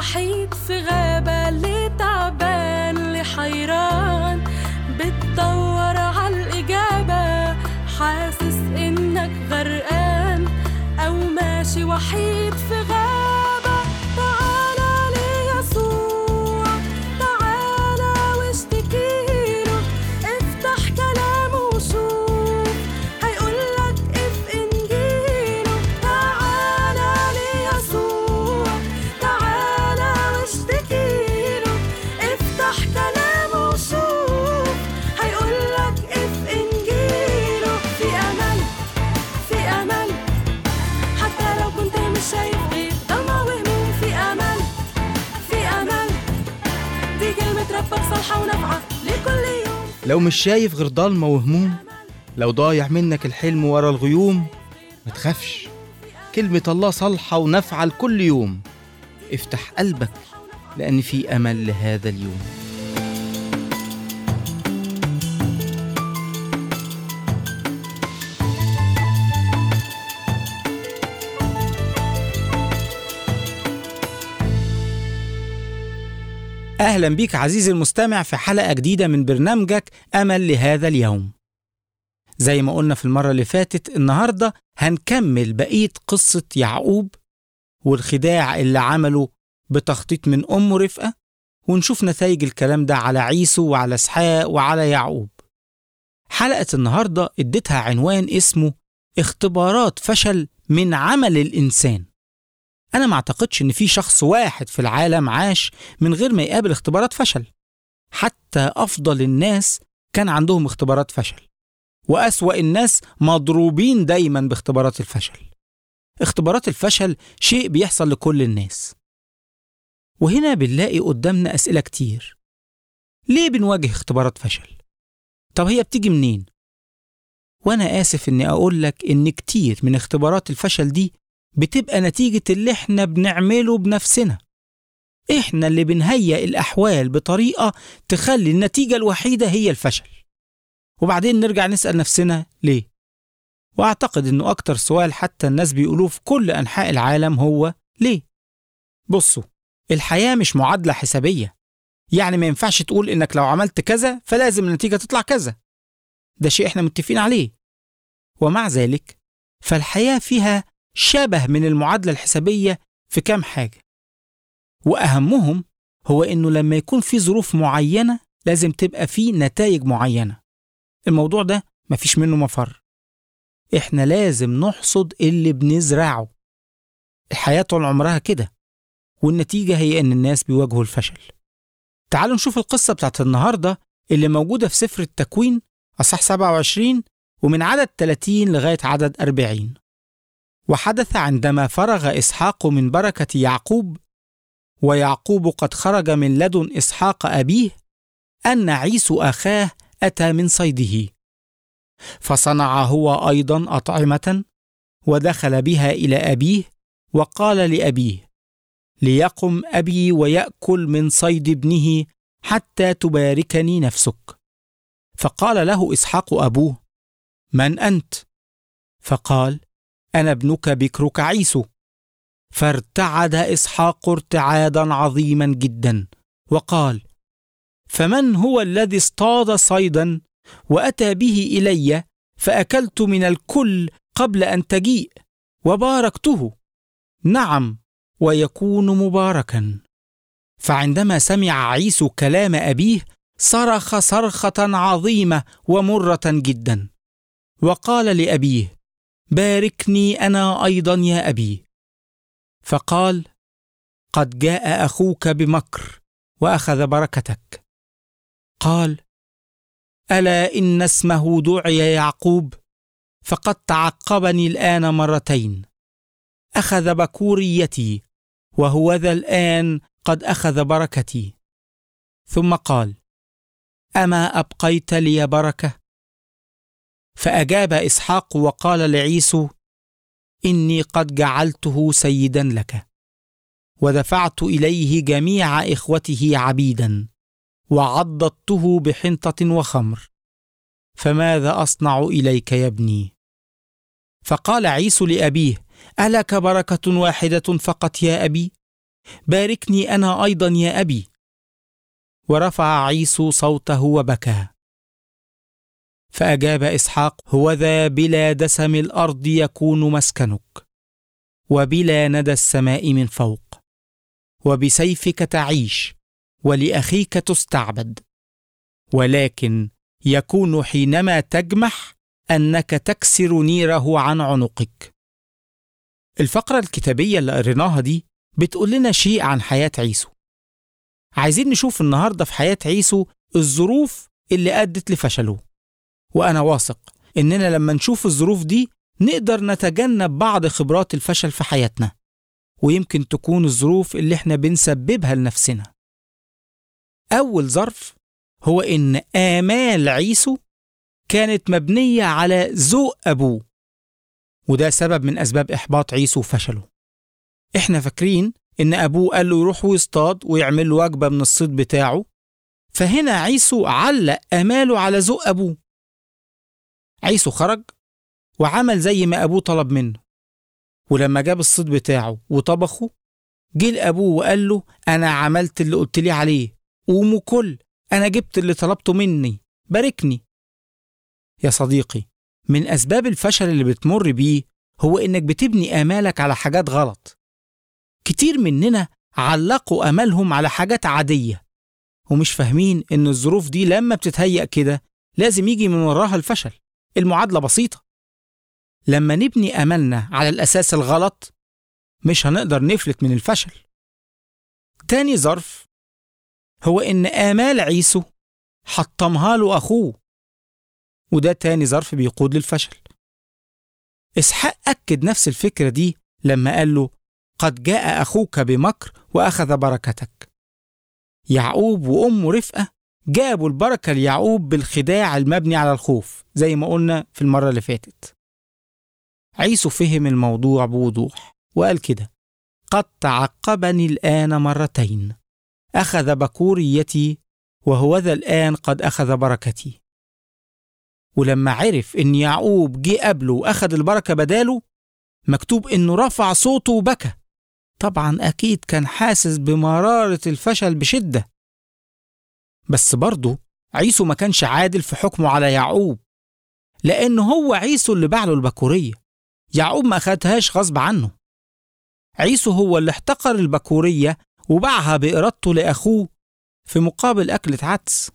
وحيد في غابة اللي تعبان اللي حيران بتدور عالإجابة حاسس إنك غرقان أو ماشي وحيد في غابة تعالى ليسوع تعالى واشتكيله افتح كلامه وشوف هيقولك اف انجيله تعالى ليسوع تعالى واشتكيله افتح كلامه وشوف هيقولك اف انجيله في امل في امل حتى لو كنت مش شايف غير ضلمة وهموم في امل في امل دي كلمة ربك صالحة ونافعة لكل يوم لو مش شايف غير ضلمة وهموم لو ضايع منك الحلم ورا الغيوم ما تخافش كلمة الله صالحة ونافعة لكل يوم افتح قلبك لأن في أمل لهذا اليوم أهلا بيك عزيزي المستمع في حلقة جديدة من برنامجك أمل لهذا اليوم زي ما قلنا في المرة اللي فاتت النهاردة هنكمل بقية قصة يعقوب والخداع اللي عمله بتخطيط من أمه رفقة ونشوف نتائج الكلام ده على عيسو وعلى اسحاق وعلى يعقوب حلقة النهاردة اديتها عنوان اسمه اختبارات فشل من عمل الإنسان أنا ما أعتقدش إن في شخص واحد في العالم عاش من غير ما يقابل اختبارات فشل حتى أفضل الناس كان عندهم اختبارات فشل وأسوأ الناس مضروبين دايما باختبارات الفشل اختبارات الفشل شيء بيحصل لكل الناس وهنا بنلاقي قدامنا أسئلة كتير ليه بنواجه اختبارات فشل؟ طب هي بتيجي منين؟ وأنا آسف إني أقول لك إن كتير من اختبارات الفشل دي بتبقى نتيجة اللي إحنا بنعمله بنفسنا إحنا اللي بنهيئ الأحوال بطريقة تخلي النتيجة الوحيدة هي الفشل وبعدين نرجع نسأل نفسنا ليه؟ وأعتقد إنه أكتر سؤال حتى الناس بيقولوه في كل أنحاء العالم هو ليه؟ بصوا الحياة مش معادلة حسابية يعني ما ينفعش تقول إنك لو عملت كذا فلازم النتيجة تطلع كذا ده شيء إحنا متفقين عليه ومع ذلك فالحياة فيها شبه من المعادلة الحسابية في كام حاجة وأهمهم هو إنه لما يكون في ظروف معينة لازم تبقى في نتائج معينة الموضوع ده مفيش منه مفر إحنا لازم نحصد اللي بنزرعه الحياة طول عمرها كده والنتيجة هي إن الناس بيواجهوا الفشل تعالوا نشوف القصة بتاعت النهاردة اللي موجودة في سفر التكوين أصح 27 ومن عدد 30 لغاية عدد 40 وحدث عندما فرغ إسحاق من بركة يعقوب ويعقوب قد خرج من لدن إسحاق أبيه أن عيسو أخاه أتى من صيده فصنع هو أيضا أطعمة ودخل بها إلى أبيه وقال لأبيه ليقم أبي ويأكل من صيد ابنه حتى تباركني نفسك فقال له إسحاق أبوه من أنت؟ فقال أنا ابنك بكرك عيسو فارتعد إسحاق ارتعادا عظيما جدا وقال فمن هو الذي اصطاد صيدا وأتى به إلي فأكلت من الكل قبل أن تجيء وباركته نعم ويكون مباركا فعندما سمع عيسو كلام أبيه صرخ صرخة عظيمة ومرة جدا وقال لأبيه باركني أنا أيضا يا أبي فقال قد جاء أخوك بمكر وأخذ بركتك قال ألا إن اسمه دعي يعقوب فقد تعقبني الآن مرتين أخذ بكوريتي وهو ذا الآن قد أخذ بركتي ثم قال أما أبقيت لي بركة؟ فأجاب إسحاق وقال لعيسو إني قد جعلته سيدا لك ودفعت إليه جميع إخوته عبيدا وعضدته بحنطة وخمر فماذا أصنع إليك يا ابني؟ فقال عيسو لأبيه ألك بركة واحدة فقط يا أبي؟ باركني أنا أيضا يا أبي ورفع عيسو صوته وبكى فأجاب إسحاق هوذا بلا دسم الأرض يكون مسكنك وبلا ندى السماء من فوق وبسيفك تعيش ولأخيك تستعبد ولكن يكون حينما تجمح أنك تكسر نيره عن عنقك الفقرة الكتابية اللي قريناها دي بتقول لنا شيء عن حياة عيسو عايزين نشوف النهاردة في حياة عيسو الظروف اللي أدت لفشله وأنا واثق إننا لما نشوف الظروف دي نقدر نتجنب بعض خبرات الفشل في حياتنا ويمكن تكون الظروف اللي احنا بنسببها لنفسنا أول ظرف هو إن آمال عيسو كانت مبنية على ذوق أبوه وده سبب من أسباب إحباط عيسو وفشله إحنا فاكرين إن أبوه قال له يروح ويصطاد ويعمل له وجبة من الصيد بتاعه فهنا عيسو علق آماله على ذوق أبوه عيسو خرج وعمل زي ما أبوه طلب منه ولما جاب الصيد بتاعه وطبخه جه لأبوه وقال له أنا عملت اللي قلت لي عليه قوم وكل أنا جبت اللي طلبته مني باركني يا صديقي من أسباب الفشل اللي بتمر بيه هو إنك بتبني آمالك على حاجات غلط كتير مننا علقوا آمالهم على حاجات عادية ومش فاهمين إن الظروف دي لما بتتهيأ كده لازم يجي من وراها الفشل المعادلة بسيطة لما نبني أملنا على الأساس الغلط مش هنقدر نفلت من الفشل تاني ظرف هو إن آمال عيسو حطمها له أخوه وده تاني ظرف بيقود للفشل إسحاق أكد نفس الفكرة دي لما قال له قد جاء أخوك بمكر وأخذ بركتك يعقوب وأمه رفقة جابوا البركة ليعقوب بالخداع المبني على الخوف زي ما قلنا في المرة اللي فاتت عيسو فهم الموضوع بوضوح وقال كده قد تعقبني الآن مرتين أخذ بكوريتي وهوذا الآن قد أخذ بركتي ولما عرف إن يعقوب جه قبله وأخذ البركة بداله مكتوب إنه رفع صوته وبكى طبعا أكيد كان حاسس بمرارة الفشل بشدة بس برضه عيسو ما كانش عادل في حكمه على يعقوب لأن هو عيسو اللي باع له البكورية يعقوب ما أخدهاش غصب عنه عيسو هو اللي احتقر البكورية وباعها بإرادته لأخوه في مقابل أكلة عدس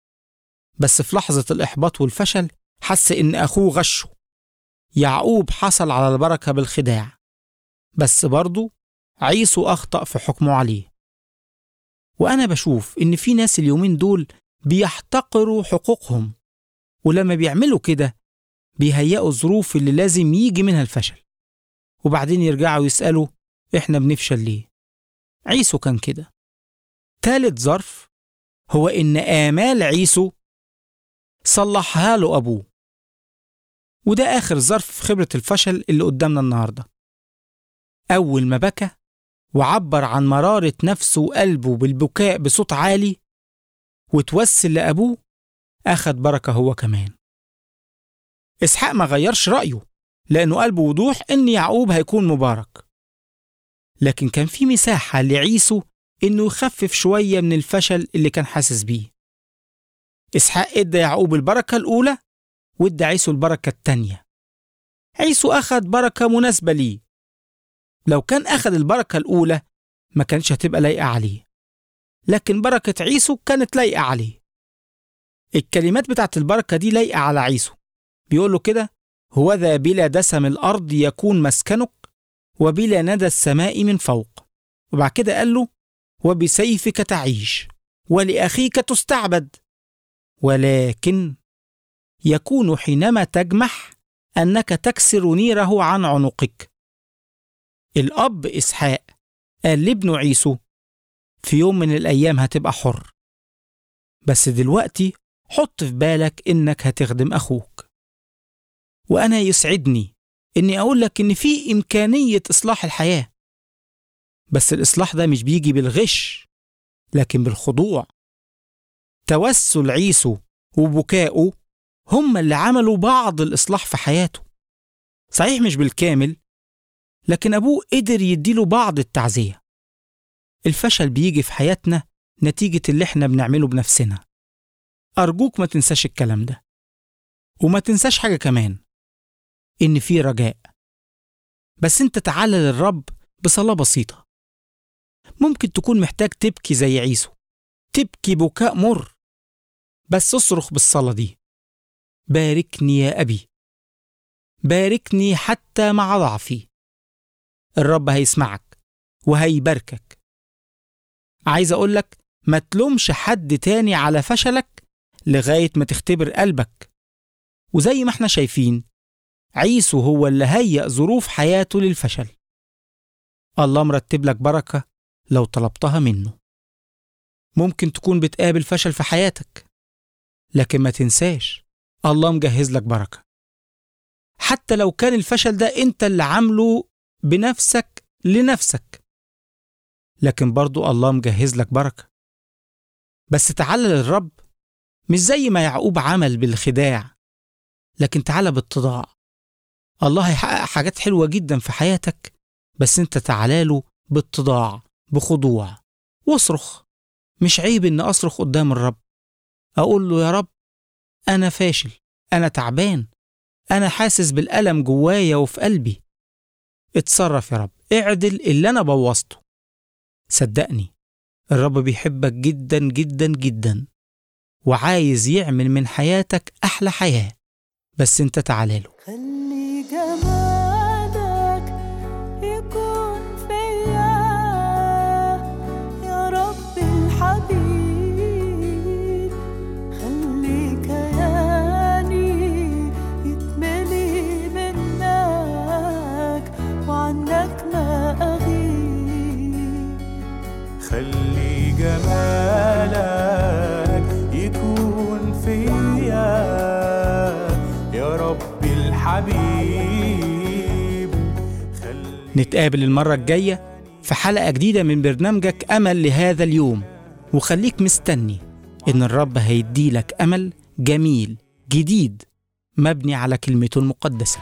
بس في لحظة الإحباط والفشل حس إن أخوه غشه يعقوب حصل على البركة بالخداع بس برضه عيسو أخطأ في حكمه عليه وأنا بشوف إن في ناس اليومين دول بيحتقروا حقوقهم ولما بيعملوا كده بيهيئوا الظروف اللي لازم يجي منها الفشل وبعدين يرجعوا يسألوا إحنا بنفشل ليه عيسو كان كده تالت ظرف هو إن آمال عيسو صلحها له أبوه وده آخر ظرف في خبرة الفشل اللي قدامنا النهاردة أول ما بكى وعبر عن مرارة نفسه وقلبه بالبكاء بصوت عالي وتوسل لأبوه أخد بركة هو كمان إسحاق ما غيرش رأيه لأنه قال بوضوح إن يعقوب هيكون مبارك لكن كان في مساحة لعيسو إنه يخفف شوية من الفشل اللي كان حاسس بيه إسحاق إدى يعقوب البركة الأولى وإدى عيسو البركة التانية عيسو أخد بركة مناسبة ليه لو كان أخد البركة الأولى ما كانش هتبقى لايقة عليه لكن بركة عيسو كانت لايقة عليه الكلمات بتاعت البركة دي لايقة على عيسو بيقول له كده هوذا بلا دسم الأرض يكون مسكنك وبلا ندى السماء من فوق وبعد كده قال له وبسيفك تعيش ولأخيك تستعبد ولكن يكون حينما تجمح أنك تكسر نيره عن عنقك الأب إسحاق قال لابنه عيسو في يوم من الأيام هتبقى حر بس دلوقتي حط في بالك إنك هتخدم أخوك وأنا يسعدني إني أقول لك إن في إمكانية إصلاح الحياة بس الإصلاح ده مش بيجي بالغش لكن بالخضوع توسل عيسو وبكائه هم اللي عملوا بعض الإصلاح في حياته صحيح مش بالكامل لكن أبوه قدر يديله بعض التعزية الفشل بيجي في حياتنا نتيجة اللي احنا بنعمله بنفسنا أرجوك ما تنساش الكلام ده وما تنساش حاجة كمان إن في رجاء بس أنت تعالى للرب بصلاة بسيطة ممكن تكون محتاج تبكي زي عيسو تبكي بكاء مر بس اصرخ بالصلاة دي باركني يا أبي باركني حتى مع ضعفي الرب هيسمعك وهيباركك عايز أقولك ما تلومش حد تاني على فشلك لغاية ما تختبر قلبك وزي ما احنا شايفين عيسو هو اللي هيأ ظروف حياته للفشل الله مرتب لك بركة لو طلبتها منه ممكن تكون بتقابل فشل في حياتك لكن ما تنساش الله مجهز لك بركة حتى لو كان الفشل ده انت اللي عامله بنفسك لنفسك لكن برضو الله مجهز لك بركة بس تعال للرب مش زي ما يعقوب عمل بالخداع لكن تعال باتضاع الله هيحقق حاجات حلوة جدا في حياتك بس انت تعالى له باتضاع بخضوع واصرخ مش عيب ان اصرخ قدام الرب اقول له يا رب انا فاشل انا تعبان انا حاسس بالالم جوايا وفي قلبي اتصرف يا رب اعدل اللي انا بوظته صدقني الرب بيحبك جدا جدا جدا وعايز يعمل من حياتك احلى حياه بس انت تعالى له خلي جمالك يكون فيا يا رب الحبيب خلي كياني يتملي منك وعنك ما أغيب خلي جمالك يكون فيا يا رب الحبيب خلي نتقابل المرة الجاية في حلقة جديدة من برنامجك أمل لهذا اليوم وخليك مستني إن الرب هيديلك أمل جميل جديد مبني على كلمته المقدسة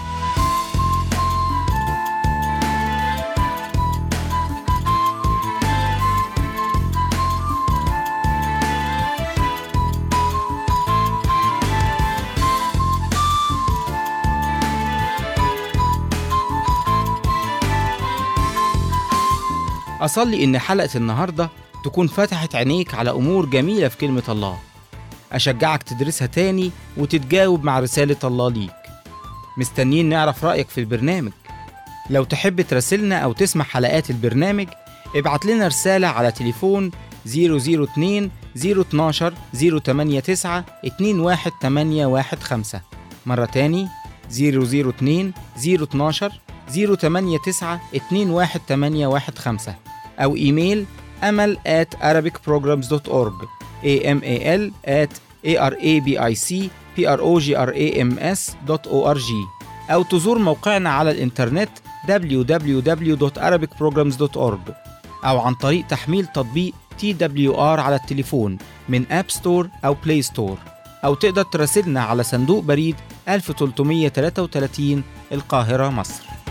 أصلي إن حلقة النهاردة تكون فتحت عينيك على أمور جميلة في كلمة الله أشجعك تدرسها تاني وتتجاوب مع رسالة الله ليك مستنيين نعرف رأيك في البرنامج لو تحب تراسلنا أو تسمع حلقات البرنامج ابعت لنا رسالة على تليفون 002 012 089 21815 مرة تاني 002 012 089 21815 أو إيميل أمل at arabicprograms.org amal at arabicprograms.org أو تزور موقعنا على الإنترنت www.arabicprograms.org أو عن طريق تحميل تطبيق TWR على التليفون من أب ستور أو بلاي ستور أو تقدر تراسلنا على صندوق بريد 1333 القاهرة مصر